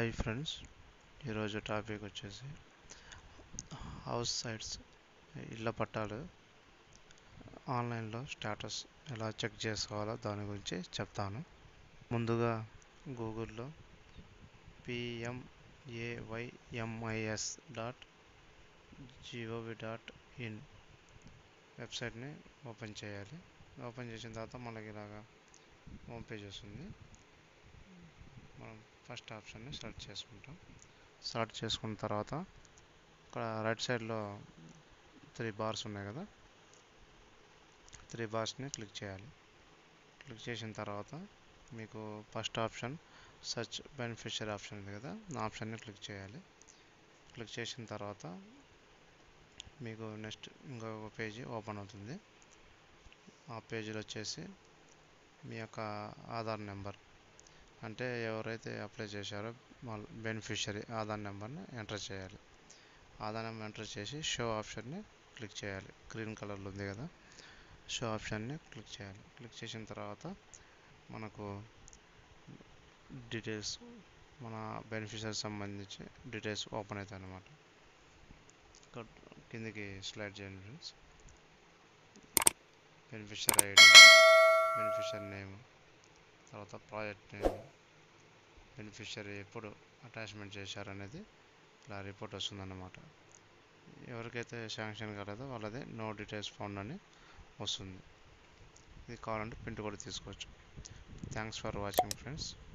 hi friends ఈరోజు topic వచ్చేసి house sites ఇళ్ళ పట్టాలు ఆన్లైన్లో స్టేటస్ ఎలా చెక్ చేసుకోవాలో దాని గురించి చెప్తాను ముందుగా గూగుల్లో PMAYMIS dot GOV dot in వెబ్సైట్ని ఓపెన్ చేయాలి ఓపెన్ చేసిన తర్వాత మనకి ఇలాగా హోమ్ పేజ్ వస్తుంది మనం ఫస్ట్ ఆప్షన్ని సెలెక్ట్ చేసుకుంటాం సెలెక్ట్ చేసుకున్న తర్వాత ఇక్కడ రైట్ సైడ్లో త్రీ బార్స్ ఉన్నాయి కదా త్రీ బార్స్ని క్లిక్ చేయాలి క్లిక్ చేసిన తర్వాత మీకు first option search beneficiary option ఉంది కదా ఆ ఆప్షన్ని క్లిక్ చేయాలి క్లిక్ చేసిన తర్వాత మీకు నెక్స్ట్ ఇంకొక పేజీ ఓపెన్ అవుతుంది ఆ పేజీలో వచ్చేసి మీ యొక్క ఆధార్ నెంబర్ అంటే ఎవరైతే అప్లై చేశారో వాళ్ళ బెనిఫిషరీ ఆధార్ నెంబర్ని ఎంటర్ చేయాలి ఆధార్ నెంబర్ ఎంటర్ చేసి షో ఆప్షన్ని క్లిక్ చేయాలి గ్రీన్ కలర్లో ఉంది కదా షో ఆప్షన్ని క్లిక్ చేయాలి క్లిక్ చేసిన తర్వాత మనకు డీటెయిల్స్ మన బెనిఫిషరీ సంబంధించి డీటెయిల్స్ ఓపెన్ అవుతాయి అన్నమాట ఇక్కడ కిందికి స్లైడ్ చేయండి friends beneficiary ID beneficiary name తర్వాత ప్రాజెక్ట్ నేమ్ బెనిఫిషరీ ఎప్పుడు అటాచ్మెంట్ చేశారనేది ఇలా రిపోర్ట్ వస్తుందన్నమాట ఎవరికైతే శాంక్షన్ కాలేదో వాళ్ళది నో డీటెయిల్స్ ఫౌండ్ అని వస్తుంది ఇది కావాలంటే ప్రింట్ కూడా తీసుకోవచ్చు థ్యాంక్స్ ఫర్ వాచింగ్ ఫ్రెండ్స్